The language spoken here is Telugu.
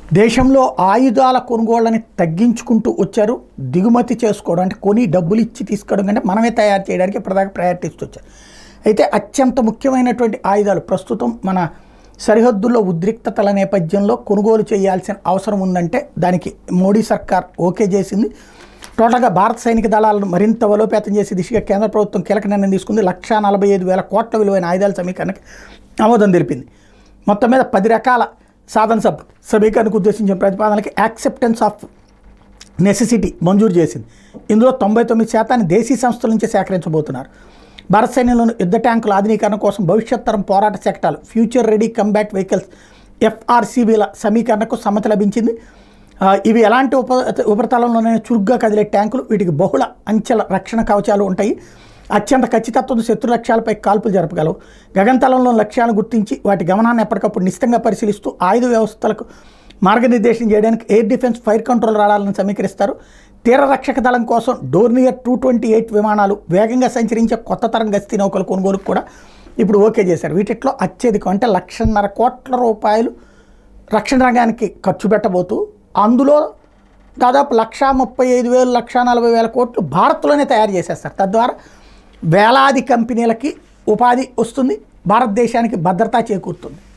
దేశంలో ఆయుధాల కొనుగోళ్ళని తగ్గించుకుంటూ వచ్చారు దిగుమతి చేసుకోవడం అంటే కొని డబ్బులు ఇచ్చి తీసుకోవడం కంటే మనమే తయారు చేయడానికి ఇప్పటిదాకా ప్రయారిటీ ఇస్తూ వచ్చారు అయితే అత్యంత ముఖ్యమైనటువంటి ఆయుధాలు ప్రస్తుతం మన సరిహద్దుల్లో ఉద్రిక్తతల నేపథ్యంలో కొనుగోలు చేయాల్సిన అవసరం ఉందంటే దానికి మోడీ సర్కార్ ఓకే చేసింది టోటల్గా భారత సైనిక దళాలను మరింత బలోపేతం చేసే దిశగా కేంద్ర ప్రభుత్వం కీలక నిర్ణయం తీసుకుంది లక్షా నలభై ఐదు వేల కోట్ల విలువైన ఆయుధాల సమీకరణకి ఆమోదం తెలిపింది మొత్తం మీద పది రకాల సాధన సభ సమీకరణకు ఉద్దేశించిన ప్రతిపాదనలకి యాక్సెప్టెన్స్ ఆఫ్ నెసెసిటీ మంజూరు చేసింది ఇందులో తొంభై తొమ్మిది శాతాన్ని దేశీ సంస్థల నుంచే సేకరించబోతున్నారు భారత సైన్యంలోని యుద్ధ ట్యాంకుల ఆధునీకరణ కోసం భవిష్యత్ తరం పోరాట శకటాలు ఫ్యూచర్ రెడీ కంబాట్ వెహికల్స్ ఎఫ్ఆర్సీబీల సమీకరణకు సమ్మతి లభించింది ఆ, ఇవి ఎలాంటి ఉప ఉపరితలంలోనైనా చురుగ్గా కదిలే ట్యాంకులు వీటికి బహుళ అంచెల రక్షణ కవచాలు ఉంటాయి అత్యంత ఖచ్చితత్వంతో శత్రు లక్ష్యాలపై కాల్పులు జరపగలవు గగనతలంలో లక్ష్యాలను గుర్తించి వాటి గమనాన్ని ఎప్పటికప్పుడు నిశ్చితంగా పరిశీలిస్తూ ఆయుధ వ్యవస్థలకు మార్గనిర్దేశం చేయడానికి ఎయిర్ డిఫెన్స్ ఫైర్ కంట్రోల్ రాడాలను సమీకరిస్తారు తీర రక్షక దళం కోసం డోర్నియర్ టూ ట్వంటీ ఎయిట్ విమానాలు వేగంగా సంచరించే కొత్త తరం గస్తీ నౌకల కొనుగోలుకు కూడా ఇప్పుడు ఓకే చేశారు వీటిలో అత్యధికం అంటే లక్షన్నర కోట్ల రూపాయలు రక్షణ రంగానికి ఖర్చు పెట్టబోతూ అందులో దాదాపు లక్షా ముప్పై ఐదు వేలు లక్షా నలభై వేల కోట్లు భారత్లోనే తయారు చేసేస్తారు తద్వారా వేలాది కంపెనీలకి ఉపాధి వస్తుంది భారతదేశానికి భద్రత చేకూరుతుంది